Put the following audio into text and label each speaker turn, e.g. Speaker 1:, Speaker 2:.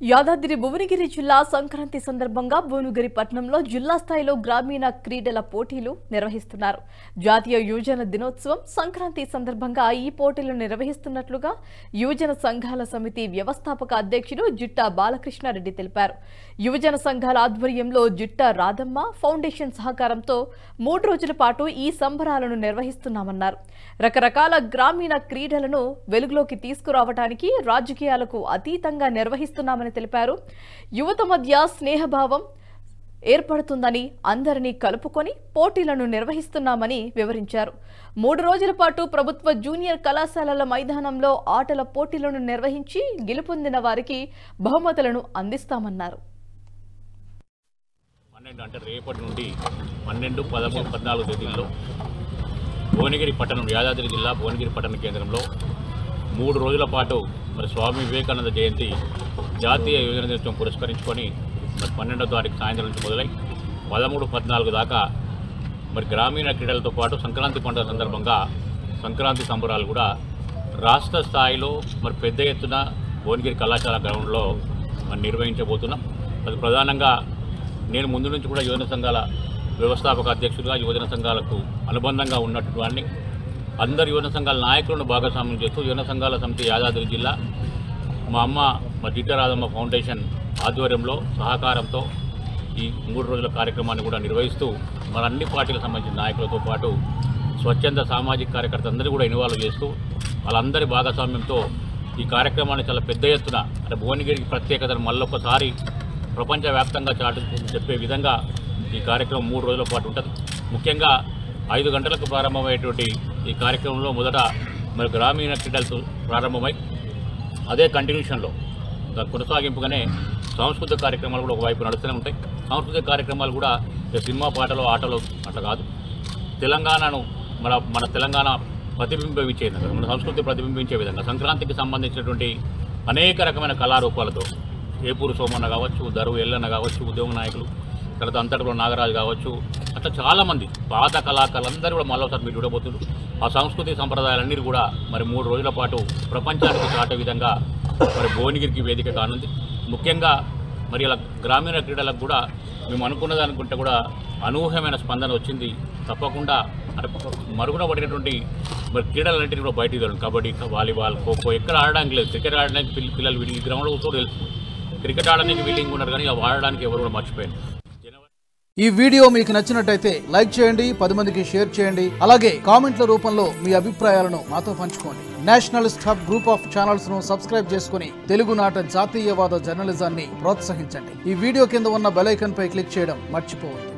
Speaker 1: యాదాద్రి భువనగిరి జిల్లా సంక్రాంతి సందర్భంగా భువనగిరి పట్టణంలో జిల్లా స్థాయిలో గ్రామీణ క్రీడల పోటీలు నిర్వహిస్తున్నారు జాతీయ యువజన దినోత్సవం సంక్రాంతి సందర్భంగా ఈ పోటీలు నిర్వహిస్తున్నట్లుగా యువజన సంఘాల సమితి వ్యవస్థాపక అధ్యక్షుడు జిట్టా బాలకృష్ణారెడ్డి తెలిపారు యువజన సంఘాల ఆధ్వర్యంలో జిట్టా రాధమ్మ ఫౌండేషన్ సహకారంతో మూడు రోజుల పాటు ఈ సంబరాలను నిర్వహిస్తున్నామన్నారు రకరకాల గ్రామీణ క్రీడలను వెలుగులోకి తీసుకురావడానికి రాజకీయాలకు అతీతంగా నిర్వహిస్తున్నామని తెలిపారు యువత మధ్య స్నేహభావం ఏర్పడుతుందని అందరినీ కలుపుకొని పోటీలను నిర్వహిస్తున్నామని వివరించారు మూడు రోజుల పాటు ప్రభుత్వ జూనియర్ కళాశాలల మైదానంలో ఆటల పోటీలను నిర్వహించి గెలుపొందిన వారికి బహుమతులను అందిస్తామన్నారు
Speaker 2: పన్నెండు అంటే రేపటి నుండి పన్నెండు పదమూడు పద్నాలుగు తేదీల్లో భువనగిరి పట్టణం యాదాద్రి జిల్లా భువనగిరి పట్టణ కేంద్రంలో మూడు రోజుల పాటు మరి స్వామి వివేకానంద జయంతి జాతీయ యువజన దినోత్సవం పురస్కరించుకొని మరి పన్నెండో తారీఖు సాయంత్రం నుంచి మొదలై పదమూడు పద్నాలుగు దాకా మరి గ్రామీణ క్రీడలతో పాటు సంక్రాంతి పండుగ సందర్భంగా సంక్రాంతి సంబరాలు కూడా రాష్ట్ర స్థాయిలో మరి పెద్ద ఎత్తున భువనగిరి కళాశాల గ్రౌండ్లో మరి నిర్వహించబోతున్నాం అది ప్రధానంగా నేను ముందు నుంచి కూడా యువజన సంఘాల వ్యవస్థాపక అధ్యక్షుడిగా యువజన సంఘాలకు అనుబంధంగా ఉన్నటువంటి వాడిని అందరు యువజన సంఘాల నాయకులను భాగస్వామ్యం చేస్తూ యువజన సంఘాల సమితి యాదాద్రి జిల్లా మా అమ్మ మా జిట్టరాధమ్మ ఫౌండేషన్ ఆధ్వర్యంలో సహకారంతో ఈ మూడు రోజుల కార్యక్రమాన్ని కూడా నిర్వహిస్తూ మన అన్ని పార్టీలకు సంబంధించిన నాయకులతో పాటు స్వచ్ఛంద సామాజిక కార్యకర్తలందరూ కూడా ఇన్వాల్వ్ చేస్తూ వాళ్ళందరి భాగస్వామ్యంతో ఈ కార్యక్రమాన్ని చాలా పెద్ద ఎత్తున అంటే భువనగిరికి ప్రత్యేకతను మళ్ళొకసారి ప్రపంచవ్యాప్తంగా చాటు చెప్పే విధంగా ఈ కార్యక్రమం మూడు రోజుల పాటు ఉంటుంది ముఖ్యంగా ఐదు గంటలకు ప్రారంభమయ్యేటువంటి ఈ కార్యక్రమంలో మొదట మరి గ్రామీణ క్రీడలతో ప్రారంభమై అదే కంటిన్యూషన్లో దాని కొనసాగింపుగానే సాంస్కృతిక కార్యక్రమాలు కూడా ఒకవైపు నడుస్తూనే ఉంటాయి సాంస్కృతిక కార్యక్రమాలు కూడా ఇక సినిమా పాటలు ఆటలు అట్లా కాదు తెలంగాణను మన మన తెలంగాణ ప్రతిబింబించే విధంగా మన సంస్కృతి ప్రతిబింబించే విధంగా సంక్రాంతికి సంబంధించినటువంటి అనేక రకమైన కళారూపాలతో ఏపూరు సోమన్న కావచ్చు దరువు ఎల్లన్న కావచ్చు ఉద్యోగ నాయకులు తర్వాత అంతటిలో నాగరాజు కావచ్చు అట్లా చాలామంది పాత కళాకారులందరూ కూడా మళ్ళీ ఒకసారి మీరు చూడబోతున్నారు ఆ సంస్కృతి సంప్రదాయాలన్నీ కూడా మరి మూడు రోజుల పాటు ప్రపంచానికి చాటే విధంగా మరి భువనగిరికి వేదిక కానుంది ముఖ్యంగా మరి ఇలా గ్రామీణ క్రీడలకు కూడా మేము అనుకున్న దానికంటే కూడా అనూహ్యమైన స్పందన వచ్చింది తప్పకుండా అంటే మరుగున పడినటువంటి మరి క్రీడలన్నింటినీ కూడా బయటికి తేవడం కబడ్డీ వాలీబాల్ ఖోఖో ఎక్కడ ఆడడానికి లేదు క్రికెట్ ఆడడానికి పిల్ల- పిల్లలు వీళ్ళు ఈ గ్రౌండ్లో కూడా తెలుసు క్రికెట్ ఆడడానికి వీలింగ్ ఉన్నారు కానీ అవి ఆడడానికి ఎవరు కూడా మర్చిపోయారు జనవరి
Speaker 3: ఈ వీడియో మీకు నచ్చినట్టయితే లైక్ చేయండి పది మందికి షేర్ చేయండి అలాగే కామెంట్ల రూపంలో మీ అభిప్రాయాలను మాతో పంచుకోండి nationalist hub group of channels ను సబ్స్క్రైబ్ చేసుకుని తెలుగునాట జాతీయవాద జర్నలిజాన్ని ప్రోత్సహించండి ఈ వీడియో కింద ఉన్న బెల్ ఐకాన్ పై క్లిక్ చేయడం మర్చిపోవద్దు